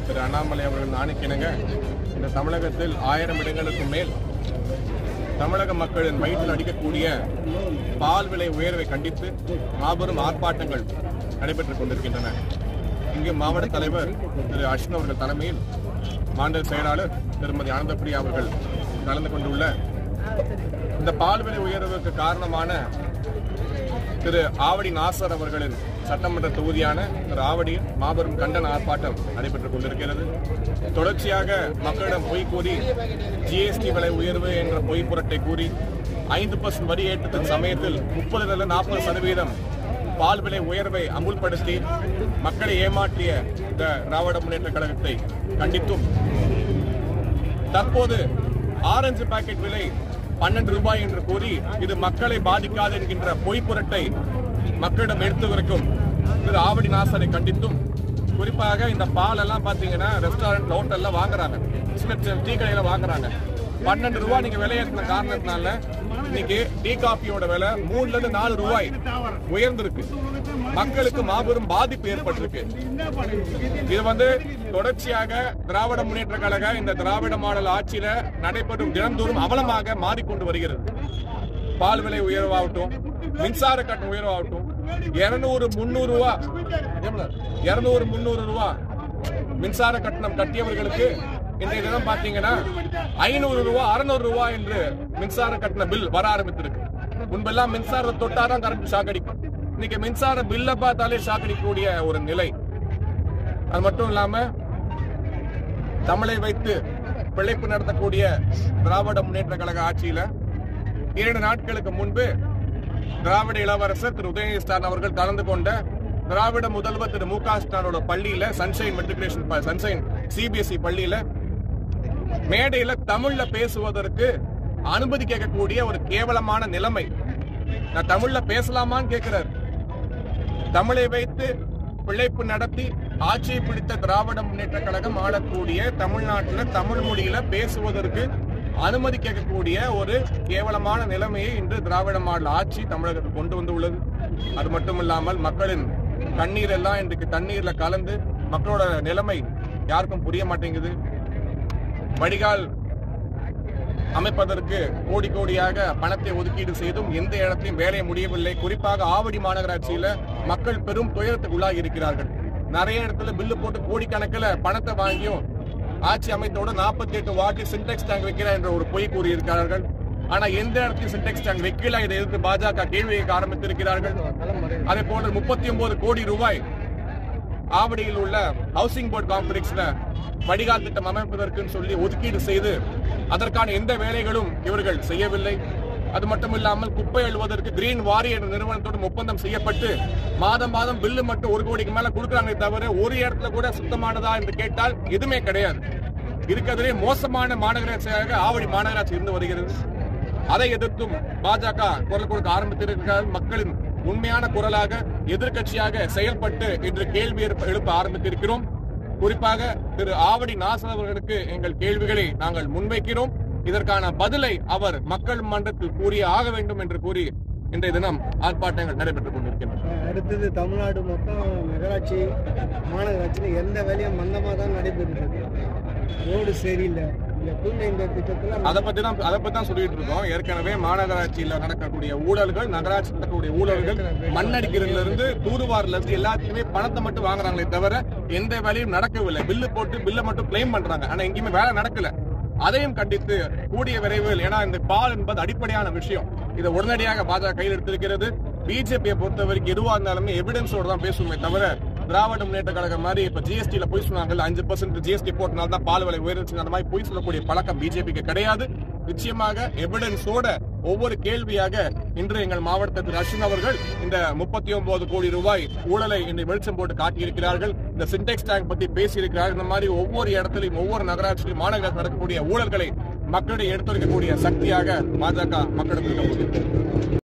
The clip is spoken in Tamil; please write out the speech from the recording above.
திரு அண்ணாமலை அவர்கள் ஆணைக்கிணங்க இந்த தமிழகத்தில் ஆயிரம் இடங்களுக்கு மேல் தமிழக மக்களின் வயிற்றில் அடிக்கக்கூடிய பால் விலை உயர்வை கண்டித்து மாபெரும் ஆர்ப்பாட்டங்கள் நடைபெற்றுக் கொண்டிருக்கின்றன இங்கு மாவட்ட தலைவர் திரு அர்ஷன் அவர்கள் தலைமையில் மாநில செயலாளர் திருமதி ஆனந்தபிரியா அவர்கள் கலந்து கொண்டுள்ள இந்த பால் விலை உயர்வுக்கு காரணமான திரு ஆவடி நாசர் அவர்களின் சட்டமன்ற தொகுதியான திரு ஆவடியில் மாபெரும் கண்டன ஆர்ப்பாட்டம் நடைபெற்றுக் கொண்டிருக்கிறது தொடர்ச்சியாக மக்களிடம் பொய் கூறி ஜிஎஸ்டி விலை உயர்வு என்ற பொய் புரட்டை கூறி ஐந்து பர்சன்ட் வரி ஏற்றத்தின் சமயத்தில் முப்பதுல நாற்பது சதவீதம் பால் விலை உயர்வை அமுல்படுத்தி மக்களை ஏமாற்றிய இந்த திராவிட முன்னேற்ற கழகத்தை கண்டித்தும் தற்போது ஆரஞ்சு பாக்கெட் விலை பன்னெண்டு ரூபாய் என்று கூறி இது மக்களை பாதிக்காது என்கின்ற பொய் புரட்டை மக்களிடம் எடுத்து வரைக்கும் திரு ஆவடி நாசரை கண்டித்தும் குறிப்பாக இந்த பால் எல்லாம் பாத்தீங்கன்னா ரெஸ்டாரண்ட் ஹோட்டல்ல வாங்குறாங்க சின்ன சின்ன டீ கடையில வாங்குறாங்க பன்னெண்டு ரூபாய் நீங்க விலையேற்றின காரணத்தினால இன்னைக்கு டீ காபியோட விலை மூணுல இருந்து நாலு ரூபாய் உயர்ந்திருக்கு மக்களுக்கு மாபெரும் பாதிப்பு ஏற்பட்டிருக்கு இது வந்து தொடர்ச்சியாக திராவிட முன்னேற்ற கழக இந்த திராவிட மாடல் ஆட்சியில நடைபெறும் தினந்தோறும் அவலமாக மாறிக்கொண்டு வருகிறது பால் விலை உயர்வாகட்டும் மின்சார கட்டணம் உயர்வாகட்டும் இருநூறு முந்நூறு ரூபா இருநூறு முந்நூறு ரூபா மின்சார கட்டணம் கட்டியவர்களுக்கு இன்றைய தினம் பாத்தீங்கன்னா ஐநூறு ரூபா அறுநூறு ரூபா என்று மின்சார கட்டண பில் வர ஆரம்பித்திருக்கு முன்பெல்லாம் மின்சாரத்தை தொட்டாதான் கரண்ட் ஷாக் அடிக்கும் இன்னைக்கு மின்சார பில்ல பார்த்தாலே ஷாக் அடிக்கக்கூடிய ஒரு நிலை அது மட்டும் இல்லாம தமிழை வைத்து பிழைப்பு நடத்தக்கூடிய திராவிட முன்னேற்ற கழக ஆட்சியில இரண்டு நாட்களுக்கு முன்பு திராவிட இளவரசர் திரு உதயநிதி ஸ்டாலின் அவர்கள் கலந்து கொண்ட திராவிட முதல்வர் திரு மு க ஸ்டாலினோட பள்ளியில சன்ஷைன் மெட்ரிகுலேஷன் சன்ஷைன் சிபிஎஸ்இ பள்ளியில மேடையில தமிழ்ல பேசுவதற்கு அனுமதி கேட்கக்கூடிய ஒரு கேவலமான நிலைமை நான் தமிழ்ல பேசலாமான்னு கேட்கிறார் தமிழை வைத்து பிழைப்பு நடத்தி ஆட்சியை பிடித்த திராவிட முன்னேற்ற கழகம் ஆளக்கூடிய தமிழ்நாட்டில் தமிழ் மொழியில பேசுவதற்கு அனுமதி கேட்கக்கூடிய ஒரு கேவலமான நிலைமையை இன்று திராவிட மாடல் ஆட்சி தமிழகத்தில் கொண்டு வந்துள்ளது அது மட்டும் இல்லாமல் மக்களின் கண்ணீர் எல்லாம் இன்றைக்கு தண்ணீர்ல கலந்து மக்களோட நிலைமை யாருக்கும் புரிய மாட்டேங்குது வடிகால் அமைப்பதற்கு கோடி கோடியாக பணத்தை ஒதுக்கீடு செய்தும் எந்த இடத்தையும் வேலை முடியவில்லை குறிப்பாக ஆவடி மாநகராட்சியில மக்கள் பெரும் துயரத்துக்கு உள்ளாகி இருக்கிறார்கள் நிறைய இடத்துல பில்லு போட்டு கோடிக்கணக்கில் பணத்தை வாங்கியும் ஆட்சி அமைத்தோட நாற்பத்தி எட்டு வாட்டி சின்டெக்ஸ் டேங்க் வைக்கிறேன் என்ற ஒரு பொய் கூறியிருக்கிறார்கள் ஆனா எந்த இடத்தையும் சின்டெக்ஸ் டேங்க் வைக்கல இதை எதிர்த்து பாஜக கேள்வி கேட்க ஆரம்பித்திருக்கிறார்கள் அதே போல முப்பத்தி ஒன்பது கோடி ரூபாய் ஆவடியில் உள்ள ஹவுசிங் போர்டு காம்ப்ளெக்ஸ்ல வடிகால் திட்டம் அமைப்பதற்குன்னு சொல்லி ஒதுக்கீடு செய்து அதற்கான எந்த வேலைகளும் இவர்கள் செய்யவில்லை அது மட்டும் இல்லாமல் குப்பை எழுவதற்கு கிரீன் வாரியர் என்ற நிறுவனத்தோடு ஒப்பந்தம் செய்யப்பட்டு மாதம் மாதம் பில்லு மட்டும் ஒரு கோடிக்கு மேல கொடுக்குறாங்களே தவிர ஒரு இடத்துல கூட சுத்தமானதா என்று கேட்டால் எதுவுமே கிடையாது இருக்கிறதுலே மோசமான மாநகராட்சியாக ஆவடி மாநகராட்சி இருந்து வருகிறது அதை எதிர்த்தும் பாஜக குரல் கொடுக்க ஆரம்பித்திருக்கிறார் மக்களின் உண்மையான குரலாக எதிர்க்கட்சியாக செயல்பட்டு இன்று கேள்வி எழுப்ப எழுப்ப ஆரம்பித்திருக்கிறோம் குறிப்பாக திரு ஆவடி நாசர் அவர்களுக்கு எங்கள் கேள்விகளை நாங்கள் முன்வைக்கிறோம் இதற்கான பதிலை அவர் மக்கள் மன்றத்தில் கூறிய ஆக வேண்டும் என்று கூறி இன்றைய தினம் ஆர்ப்பாட்டங்கள் நடைபெற்றுக் கொண்டிருக்கின்றன அடுத்தது தமிழ்நாடு மொத்தம் நகராட்சி மாநகராட்சியில் எந்த வேலையும் மந்தமாக தான் நடைபெறுகிறது ரோடு சரியில்லை இந்த தூய்மை இந்த திட்டத்தில் அதை பத்தி தான் அதை பத்தி தான் சொல்லிட்டு இருக்கோம் ஏற்கனவே மாநகராட்சியில நடக்கக்கூடிய ஊழல்கள் நகராட்சி நடக்கக்கூடிய ஊழல்கள் மண்ணடிக்கிறதுல இருந்து தூர்வாரில இருந்து எல்லாத்தையுமே பணத்தை மட்டும் வாங்குறாங்களே தவிர எந்த வேலையும் நடக்கவில்லை பில்லு போட்டு பில்லை மட்டும் கிளைம் பண்றாங்க ஆனா எங்கேயுமே வேலை நடக்கல அதையும் கண்டித்து கூடிய விரைவில் ஏன்னா இந்த பால் என்பது அடிப்படையான விஷயம் இதை உடனடியாக பாஜக கையில் எடுத்திருக்கிறது பிஜேபியை பொறுத்த வரைக்கும் எதுவா இருந்தாலுமே எவிடன்ஸோட தான் பேசுவோமே தவிர திராவிட முன்னேற்ற கழகம் மாதிரி இப்ப ஜிஎஸ்டில போய் சொன்னாங்கல்ல அஞ்சு பர்சன்ட் ஜிஎஸ்டி போட்டனால தான் பால் விலை உயர்ந்துச்சு அந்த மாதிரி போய் சொல்லக்கூடிய பழக்கம் பிஜேபிக்கு கிடையாது நிச்சயமாக எவிடன்ஸோட ஒவ்வொரு கேள்வியாக இன்று எங்கள் மாவட்ட திரு அர்ஷன் அவர்கள் இந்த முப்பத்தி ஒன்பது கோடி ரூபாய் ஊழலை இன்று வெளிச்சம் போட்டு காட்டியிருக்கிறார்கள் இந்த சின்டெக்ஸ் டேங்க் பத்தி பேசியிருக்கிறார்கள் இந்த மாதிரி ஒவ்வொரு இடத்திலும் ஒவ்வொரு நகராட்சியிலும் மாநகராட்சி நடக்கக்கூடிய ஊழல்களை மக்களிடையே எடுத்துரைக்கக்கூடிய சக்தியாக பாஜக மக்களுக்கு இருக்க முடியும்